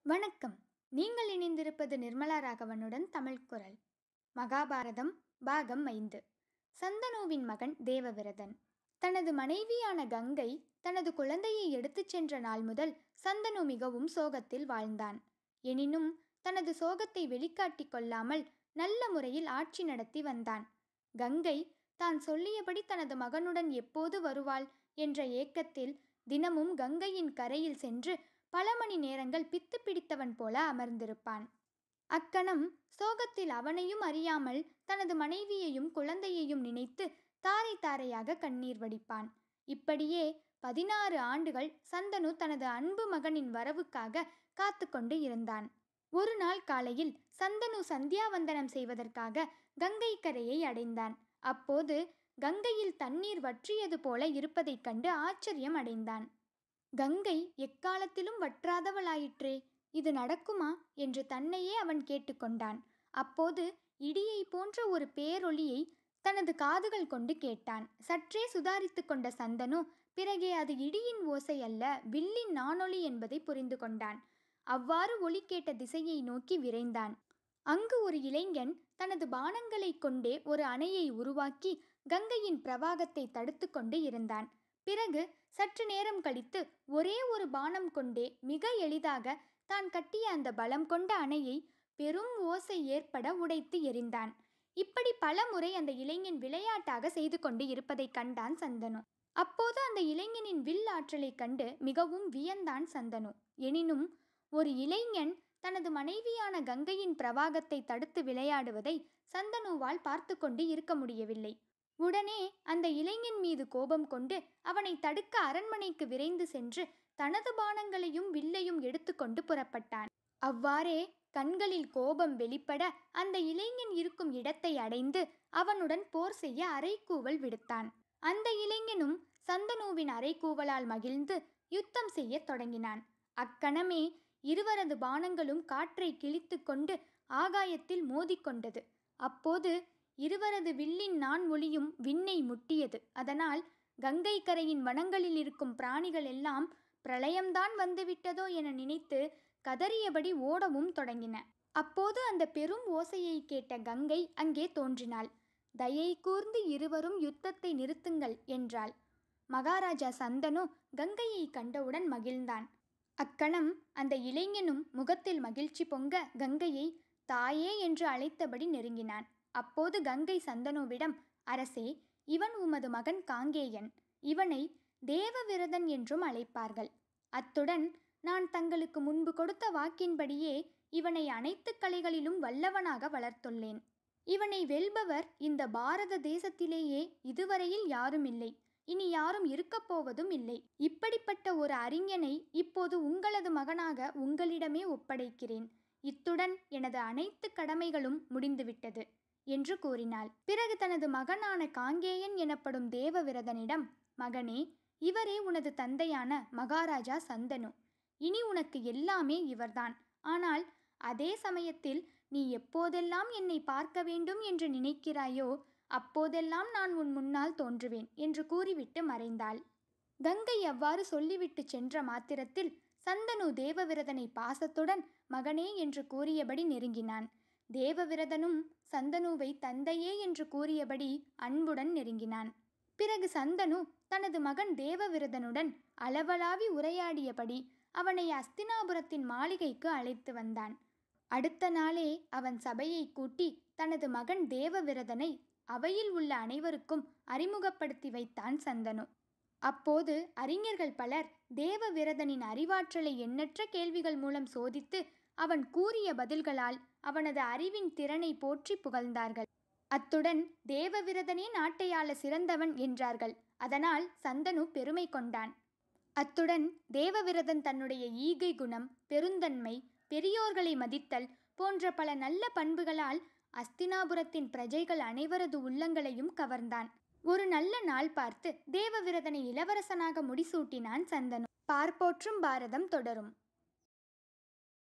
வணக்கம் நீங்கள் இணைந்திருப்பது நிர்மலா ராகவனுடன் தமிழ் குரல் மகாபாரதம் பாகம் ஐந்து சந்தனுவின் மகன் தேவவிரதன் தனது மனைவியான கங்கை தனது குழந்தையை எடுத்துச் சென்ற நாள் முதல் சந்தனு மிகவும் சோகத்தில் வாழ்ந்தான் எனினும் தனது சோகத்தை வெளிக்காட்டிக் கொள்ளாமல் நல்ல முறையில் ஆட்சி நடத்தி வந்தான் கங்கை தான் சொல்லியபடி தனது மகனுடன் எப்போது வருவாள் என்ற ஏக்கத்தில் தினமும் கங்கையின் கரையில் சென்று பல மணி நேரங்கள் பித்து பிடித்தவன் போல அமர்ந்திருப்பான் அக்கணம் சோகத்தில் அவனையும் அறியாமல் தனது மனைவியையும் குழந்தையையும் நினைத்து தாரை தாரையாக கண்ணீர் வடிப்பான் இப்படியே பதினாறு ஆண்டுகள் சந்தனு தனது அன்பு மகனின் வரவுக்காக காத்து கொண்டு இருந்தான் ஒரு நாள் காலையில் சந்தனு சந்தியாவந்தனம் செய்வதற்காக கங்கை கரையை அடைந்தான் அப்போது கங்கையில் தண்ணீர் வற்றியது போல இருப்பதைக் கண்டு ஆச்சரியம் அடைந்தான் கங்கை எக்காலத்திலும் வற்றாதவளாயிற்றே இது நடக்குமா என்று தன்னையே அவன் கேட்டுக்கொண்டான் அப்போது இடியை போன்ற ஒரு பேரொளியை தனது காதுகள் கொண்டு கேட்டான் சற்றே சுதாரித்து கொண்ட சந்தனு பிறகே அது இடியின் ஓசை அல்ல வில்லின் நானொலி என்பதை புரிந்து கொண்டான் அவ்வாறு ஒலி கேட்ட திசையை நோக்கி விரைந்தான் அங்கு ஒரு இளைஞன் தனது பானங்களை கொண்டே ஒரு அணையை உருவாக்கி கங்கையின் பிரவாகத்தை தடுத்து கொண்டு இருந்தான் பிறகு சற்று நேரம் கழித்து ஒரே ஒரு பானம் கொண்டே மிக எளிதாக தான் கட்டிய அந்த பலம் கொண்ட அணையை பெரும் ஓசை ஏற்பட உடைத்து எறிந்தான் இப்படி பல முறை அந்த இளைஞன் விளையாட்டாக செய்து கொண்டு இருப்பதைக் கண்டான் சந்தனு அப்போது அந்த இளைஞனின் வில் ஆற்றலைக் கண்டு மிகவும் வியந்தான் சந்தனு எனினும் ஒரு இளைஞன் தனது மனைவியான கங்கையின் பிரவாகத்தை தடுத்து விளையாடுவதை சந்தனுவால் பார்த்து கொண்டு இருக்க முடியவில்லை உடனே அந்த இளைஞன் மீது கோபம் கொண்டு அவனை தடுக்க அரண்மனைக்கு விரைந்து சென்று தனது பானங்களையும் வில்லையும் எடுத்துக்கொண்டு புறப்பட்டான் அவ்வாறே கண்களில் கோபம் வெளிப்பட அந்த இளைஞன் இருக்கும் இடத்தை அடைந்து அவனுடன் போர் செய்ய அரைக்கூவல் விடுத்தான் அந்த இளைஞனும் சந்தனுவின் அரைக்கூவலால் மகிழ்ந்து யுத்தம் செய்யத் தொடங்கினான் அக்கணமே இருவரது பானங்களும் காற்றை கிழித்து கொண்டு ஆகாயத்தில் மோதிக்கொண்டது அப்போது இருவரது வில்லின் நான் ஒளியும் விண்ணை முட்டியது அதனால் கங்கை கரையின் வனங்களில் இருக்கும் பிராணிகள் எல்லாம் பிரளயம்தான் வந்துவிட்டதோ என நினைத்து கதறியபடி ஓடவும் தொடங்கின அப்போது அந்த பெரும் ஓசையை கேட்ட கங்கை அங்கே தோன்றினாள் தயை கூர்ந்து இருவரும் யுத்தத்தை நிறுத்துங்கள் என்றாள் மகாராஜா சந்தனு கங்கையை கண்டவுடன் மகிழ்ந்தான் அக்கணம் அந்த இளைஞனும் முகத்தில் மகிழ்ச்சி பொங்க கங்கையை தாயே என்று அழைத்தபடி நெருங்கினான் அப்போது கங்கை சந்தனுவிடம் அரசே இவன் உமது மகன் காங்கேயன் இவனை தேவவிரதன் என்றும் அழைப்பார்கள் அத்துடன் நான் தங்களுக்கு முன்பு கொடுத்த வாக்கின்படியே இவனை அனைத்து கலைகளிலும் வல்லவனாக வளர்த்துள்ளேன் இவனை வெல்பவர் இந்த பாரத தேசத்திலேயே இதுவரையில் யாரும் இல்லை இனி யாரும் இருக்கப் போவதும் இல்லை இப்படிப்பட்ட ஒரு அறிஞனை இப்போது உங்களது மகனாக உங்களிடமே ஒப்படைக்கிறேன் இத்துடன் எனது அனைத்து கடமைகளும் முடிந்துவிட்டது என்று கூறினாள் பிறகு தனது மகனான காங்கேயன் எனப்படும் தேவவிரதனிடம் மகனே இவரே உனது தந்தையான மகாராஜா சந்தனு இனி உனக்கு எல்லாமே இவர்தான் ஆனால் அதே சமயத்தில் நீ எப்போதெல்லாம் என்னை பார்க்க வேண்டும் என்று நினைக்கிறாயோ அப்போதெல்லாம் நான் உன் முன்னால் தோன்றுவேன் என்று கூறிவிட்டு மறைந்தாள் கங்கை அவ்வாறு சொல்லிவிட்டு சென்ற மாத்திரத்தில் சந்தனு தேவவிரதனை பாசத்துடன் மகனே என்று கூறியபடி நெருங்கினான் தேவவிரதனும் சந்தனுவை தந்தையே என்று கூறியபடி அன்புடன் நெருங்கினான் பிறகு சந்தனு தனது மகன் தேவவிரதனுடன் அளவலாவி உரையாடியபடி அவனை அஸ்தினாபுரத்தின் மாளிகைக்கு அழைத்து வந்தான் அடுத்த நாளே அவன் சபையை கூட்டி தனது மகன் தேவவிரதனை அவையில் உள்ள அனைவருக்கும் அறிமுகப்படுத்தி வைத்தான் சந்தனு அப்போது அறிஞர்கள் பலர் தேவவிரதனின் அறிவாற்றலை எண்ணற்ற கேள்விகள் மூலம் சோதித்து அவன் கூறிய பதில்களால் அவனது அறிவின் திறனை போற்றி புகழ்ந்தார்கள் அத்துடன் தேவவிரதனே நாட்டை ஆள சிறந்தவன் என்றார்கள் அதனால் சந்தனு பெருமை கொண்டான் அத்துடன் தேவவிரதன் தன்னுடைய ஈகை குணம் பெருந்தன்மை பெரியோர்களை மதித்தல் போன்ற பல நல்ல பண்புகளால் அஸ்தினாபுரத்தின் பிரஜைகள் அனைவரது உள்ளங்களையும் கவர்ந்தான் ஒரு நல்ல நாள் பார்த்து தேவவிரதனை இளவரசனாக முடிசூட்டினான் சந்தனு பார்ப்போற்றும் பாரதம் தொடரும்